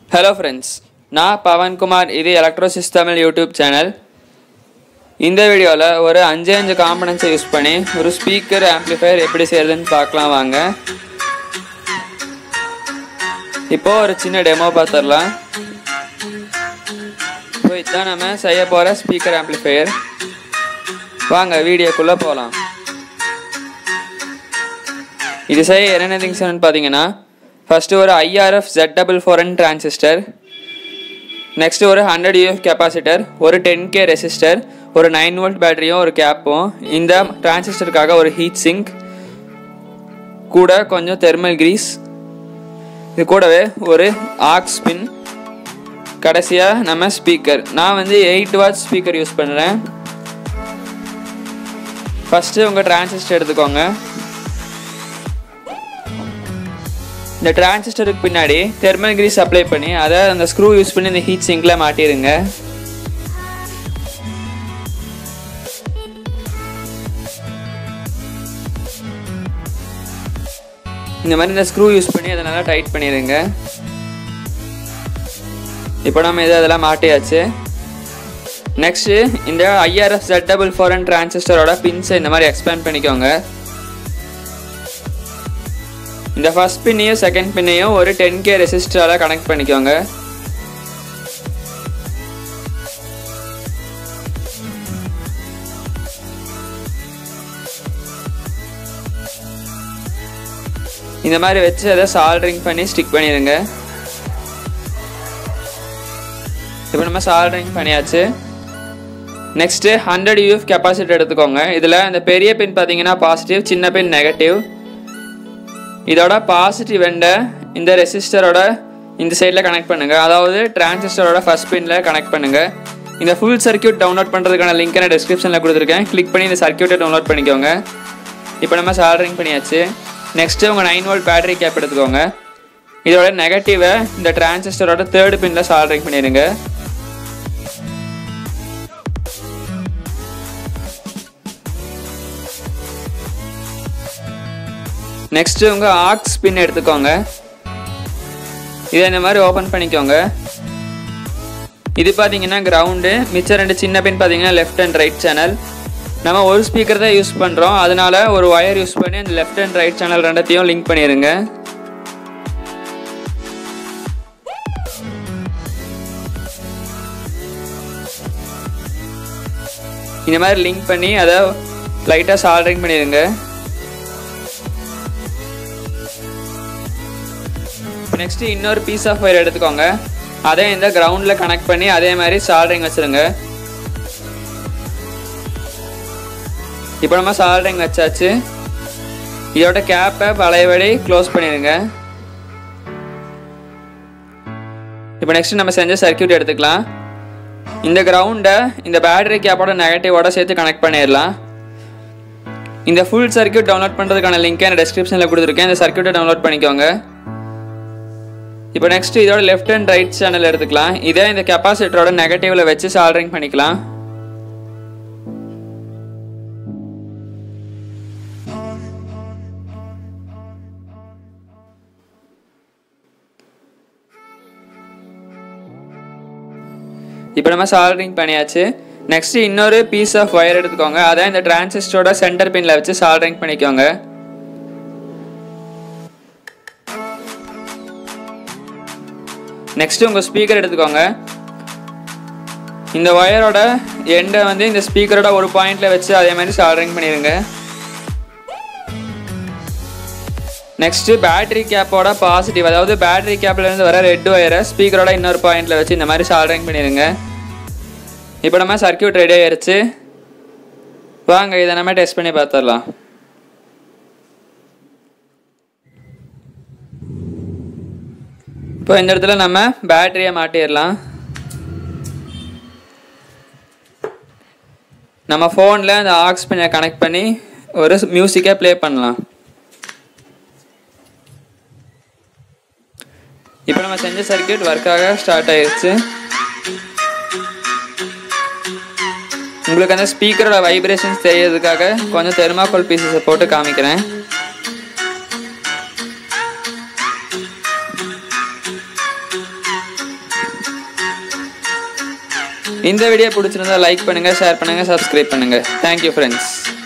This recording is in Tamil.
ஹலோ ஃப்ரெண்ட்ஸ் நான் பவன்குமார் இது எலக்ட்ரோசிஸ் தமிழ் யூடியூப் சேனல் இந்த வீடியோவில் ஒரு அஞ்சு அஞ்சு காம்பனன்ஸை யூஸ் பண்ணி ஒரு ஸ்பீக்கர் ஆம்ப்ளிஃபையர் எப்படி செய்யறதுன்னு பார்க்கலாம் வாங்க இப்போ ஒரு சின்ன டெமோ பார்த்துடலாம் இப்போ இதுதான் நம்ம செய்ய போகிற ஸ்பீக்கர் ஆம்ப்ளிஃபையர் வாங்க வீடியோக்குள்ளே போகலாம் இது செய்ய என்னென்ன திங்ஸ் பார்த்தீங்கன்னா ஃபஸ்ட்டு ஒரு IRF zed double four N transistor next ஒரு ஹண்ட்ரட் யூஎஃப் கெப்பாசிட்டர் ஒரு டென் கே ரெசிஸ்டர் ஒரு நைன் வோல்ட் பேட்டரியும் ஒரு கேப்பும் இந்த டிரான்சிஸ்டருக்காக ஒரு ஹீட் சிங்க் கூட கொஞ்சம் தெர்மல் கிரீஸ் இது கூடவே ஒரு ஆக்ஸ் பின் கடைசியாக நம்ம ஸ்பீக்கர் நான் வந்து எயிட் வாட் ஸ்பீக்கர் யூஸ் பண்ணுறேன் ஃபஸ்ட்டு உங்கள் டிரான்சிஸ்டர் எடுத்துக்கோங்க இந்த டிரான்சிஸ்டருக்கு பின்னாடி தெர்மல் கிரீஸ் அப்ளை பண்ணி அதை அந்த ஸ்க்ரூ யூஸ் பண்ணி இந்த ஹீட் சிங்கில் மாட்டிடுங்க இந்த மாதிரி இந்த ஸ்க்ரூ யூஸ் பண்ணி அதை நல்லா டைட் பண்ணிடுங்க இப்போ நம்ம இதை அதெல்லாம் மாட்டியாச்சு நெக்ஸ்ட்டு இந்த IRF zed double four and டிரான்சிஸ்டரோட பின்ஸை இந்த மாதிரி எக்ஸ்பேண்ட் பண்ணிக்கோங்க இந்த ஃபர்ஸ்ட் பின்னையும் செகண்ட் பின்னையும் ஒரு டென் கே ரெசிஸ்டரால் கனெக்ட் பண்ணிக்கோங்க இந்த மாதிரி வச்சு அதை சால்ட்ரிங் பண்ணி ஸ்டிக் பண்ணிடுங்க இப்போ நம்ம சால்ட்ரிங் பண்ணியாச்சு நெக்ஸ்ட்டு ஹண்ட்ரட் யூஎஃப் கெப்பாசிட்டி எடுத்துக்கோங்க இதில் இந்த பெரிய பின் பார்த்தீங்கன்னா பாசிட்டிவ் சின்ன பின் நெகட்டிவ் இதோட பாசிட்டிவ் எண்டை இந்த ரெசிஸ்டரோட இந்த சைடில் கனெக்ட் பண்ணுங்கள் அதாவது டிரான்சிஸ்டரோட ஃபஸ்ட் பின்னில் கனெக்ட் பண்ணுங்கள் இந்த ஃபுல் சர்க்கியூட் டவுன்லோட் பண்ணுறதுக்கான லிங்க் நான் டிஸ்கிரிப்ஷனில் கொடுத்துருக்கேன் கிளிக் பண்ணி இந்த சர்க்கியூட்டை டவுன்லோட் பண்ணிக்கோங்க இப்போ நம்ம சால்டரிங் பண்ணியாச்சு நெக்ஸ்ட்டு உங்கள் நைன் வோல்ட் பேட்டரி கேப் எடுத்துக்கோங்க இதோட நெகட்டிவை இந்த டிரான்சிஸ்டரோட தேர்ட் பின்னில் சால்டரிங் பண்ணிடுங்க நெக்ஸ்ட்டு உங்கள் ஆக்ஸ் பின் எடுத்துக்கோங்க இதை இந்த மாதிரி ஓப்பன் பண்ணிக்கோங்க இது பார்த்தீங்கன்னா கிரவுண்டு மிச்சம் ரெண்டு சின்ன பின் பார்த்தீங்கன்னா லெஃப்ட் அண்ட் ரைட் சேனல் நம்ம ஒரு ஸ்பீக்கர் தான் யூஸ் பண்ணுறோம் அதனால ஒரு ஒயர் யூஸ் பண்ணி அந்த லெஃப்ட் அண்ட் ரைட் சேனல் ரெண்டத்தையும் லிங்க் பண்ணிடுங்க இந்த மாதிரி லிங்க் பண்ணி அதை லைட்டாக சால்டரிங் பண்ணிடுங்க நெக்ஸ்ட் இன்னொரு பீஸ் ஆஃப் ஒயர் எடுத்துக்கோங்க அதை இந்த கிரவுண்டில் கனெக்ட் பண்ணி அதே மாதிரி சால்ட்ரிங் வச்சுருங்க இப்போ நம்ம சால்ட்ரிங் வச்சாச்சு இதோட கேப்பை பழையபடி க்ளோஸ் பண்ணிடுங்க இப்போ நெக்ஸ்ட் நம்ம செஞ்ச சர்க்கியூட் எடுத்துக்கலாம் இந்த கிரவுண்டை இந்த பேட்டரி கேப்போட நெகட்டிவோட சேர்த்து கனெக்ட் பண்ணிடலாம் இந்த ஃபுல் சர்க்கியூட் டவுன்லோட் பண்ணுறதுக்கான லிங்க்கை நான் டிஸ்கிரிப்ஷனில் கொடுத்துருக்கேன் இந்த சர்க்கியூட்டை டவுன்லோட் பண்ணிக்கோங்க இப்போ நெக்ஸ்ட் இதோட லெஃப்ட் அண்ட் ரைட் சேனல் எடுத்துக்கலாம் இதே இந்த கெப்பாசிட்டரோட நெகட்டிவ்ல வச்சு சால்டரிங் பண்ணிக்கலாம் இப்போ நம்ம சால்டரிங் பண்ணியாச்சு நெக்ஸ்ட் இன்னொரு பீஸ் ஆஃப் ஒயர் எடுத்துக்கோங்க அதை இந்த டிரான்சிஸ்டரோட சென்டர் பின்ல வச்சு சால்டரிங் பண்ணிக்கோங்க நெக்ஸ்ட் உங்கள் ஸ்பீக்கர் எடுத்துக்கோங்க இந்த ஒயரோட எண்டை வந்து இந்த ஸ்பீக்கரோட ஒரு பாயிண்ட்ல வச்சு அதே மாதிரி சால்டரிங் பண்ணிடுங்க நெக்ஸ்ட் பேட்டரி கேப்போட பாசிட்டிவ் அதாவது பேட்டரி கேப்ல இருந்து வர ரெட் ஒயரை ஸ்பீக்கரோட இன்னொரு பாயிண்ட்ல வச்சு இந்த மாதிரி சால்டரிங் பண்ணிடுங்க இப்போ நம்ம சர்க்கியூட் ரெடி ஆயிருச்சு வாங்க இதை நம்ம டெஸ்ட் பண்ணி பார்த்துடலாம் இப்போ இந்த இடத்துல நம்ம பேட்டரியை மாட்டிடலாம் நம்ம ஃபோனில் அந்த ஆக்ஸ் பின்னை கனெக்ட் பண்ணி ஒரு மியூசிக்கை ப்ளே பண்ணலாம் இப்போ நம்ம செஞ்ச சர்க்கியூட் ஒர்க்காக ஸ்டார்ட் ஆயிடுச்சு உங்களுக்கு அந்த ஸ்பீக்கரோட வைப்ரேஷன்ஸ் தெரியறதுக்காக கொஞ்சம் தெர்மாக்கோல் பீசஸை போட்டு காமிக்கிறேன் இந்த வீடியோ பிடிச்சிருந்தா லைக் பண்ணுங்கள் ஷேர் பண்ணுங்கள் சப்ஸ்கிரைப் பண்ணுங்கள் தேங்க்யூ ஃப்ரெண்ட்ஸ்